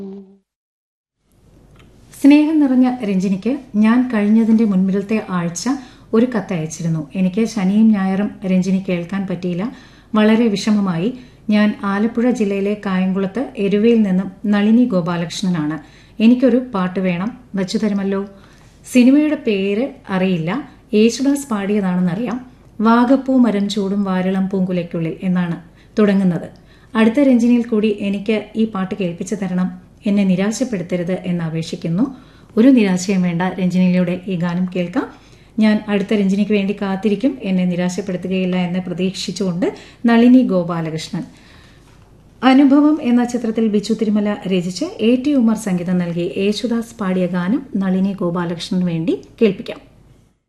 സ്നേഹം നിറഞ്ഞ രഞ്ജിനിക്ക് ഞാൻ കഴിഞ്ഞതിന്റെ മുൻപിലത്തെ ആഴ്ച ഒരു കത്ത് അയച്ചിരുന്നു എനിക്ക് ശനിയും ഞായറും രഞ്ജിനി കേൾക്കാൻ പറ്റിയില്ല വളരെ വിഷമമായി ഞാൻ ആലപ്പുഴ ജില്ലയിലെ കായംകുളത്ത് എരുവയിൽ നിന്നും നളിനി ഗോപാലകൃഷ്ണനാണ് എനിക്കൊരു പാട്ട് വേണം വച്ചു തരുമല്ലോ സിനിമയുടെ പേര് അറിയില്ല യേശുദാസ് പാടിയതാണെന്നറിയാം വാഗപ്പൂ മരം ചൂടും വാരളം പൂങ്കുലയ്ക്കുള്ളിൽ എന്നാണ് തുടങ്ങുന്നത് അടുത്ത രഞ്ജിനിയിൽ കൂടി എനിക്ക് ഈ പാട്ട് കേൾപ്പിച്ചു തരണം എന്നെ നിരാശപ്പെടുത്തരുത് എന്ന് അപേക്ഷിക്കുന്നു ഒരു നിരാശയും വേണ്ട രഞ്ജിനിയിലൂടെ ഈ ഗാനം കേൾക്കാം ഞാൻ അടുത്ത രഞ്ജിനിക്ക് വേണ്ടി കാത്തിരിക്കും എന്നെ നിരാശപ്പെടുത്തുകയില്ല എന്ന് പ്രതീക്ഷിച്ചുകൊണ്ട് നളിനി ഗോപാലകൃഷ്ണൻ അനുഭവം എന്ന ചിത്രത്തിൽ ബിച്ചു തിരുമല രചിച്ച് എ ടി ഉമർ സംഗീതം നൽകി യേശുദാസ് പാടിയ ഗാനം നളിനി ഗോപാലകൃഷ്ണന് വേണ്ടി കേൾപ്പിക്കാം